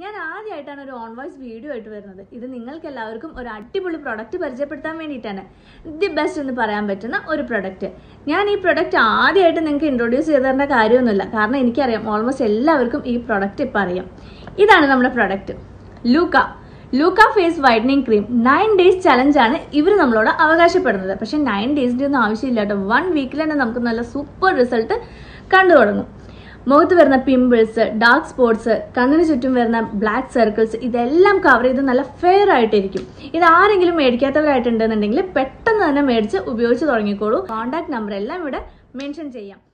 ഞാൻ ആദ്യമായിട്ടാണ് ഒരു ഓൺ വോയിസ് വീഡിയോ ആയിട്ട് വരുന്നത് ഇത് നിങ്ങൾക്ക് എല്ലാവർക്കും ഒരു അടിപൊളി പ്രൊഡക്റ്റ് പരിചയപ്പെടുത്താൻ വേണ്ടിയിട്ടാണ് ദി ബെസ്റ്റ് എന്ന് പറയാൻ പറ്റുന്ന ഒരു പ്രൊഡക്റ്റ് ഞാൻ ഈ പ്രൊഡക്റ്റ് ആദ്യമായിട്ട് നിങ്ങൾക്ക് ഇൻട്രൊഡ്യൂസ് ചെയ്ത് തരേണ്ട കാര്യമൊന്നുമില്ല കാരണം എനിക്കറിയാം ഓൾമോസ്റ്റ് എല്ലാവർക്കും ഈ പ്രൊഡക്റ്റ് ഇപ്പം അറിയാം ഇതാണ് നമ്മുടെ പ്രൊഡക്റ്റ് ലൂക്ക ലൂക്ക face whitening cream nine days ചലഞ്ചാണ് ഇവർ നമ്മളോട് അവകാശപ്പെടുന്നത് പക്ഷെ നയൻ ഡേയ്സിൻ്റെ ഒന്നും ആവശ്യമില്ല കേട്ടോ വൺ വീക്കിൽ തന്നെ നമുക്ക് നല്ല സൂപ്പർ റിസൾട്ട് കണ്ടു തുടങ്ങും മുഖത്ത് വരുന്ന പിമ്പിൾസ് ഡാർക്ക് സ്പോട്സ് കണ്ണിന് ചുറ്റും വരുന്ന ബ്ലാക്ക് സർക്കിൾസ് ഇതെല്ലാം കവർ ചെയ്ത് നല്ല ഫെയർ ആയിട്ടിരിക്കും ഇത് ആരെങ്കിലും മേടിക്കാത്തവരായിട്ടുണ്ടെന്നുണ്ടെങ്കിൽ പെട്ടെന്ന് തന്നെ മേടിച്ച് ഉപയോഗിച്ച് തുടങ്ങിക്കോളൂ കോൺടാക്ട് നമ്പർ എല്ലാം ഇവിടെ മെൻഷൻ ചെയ്യാം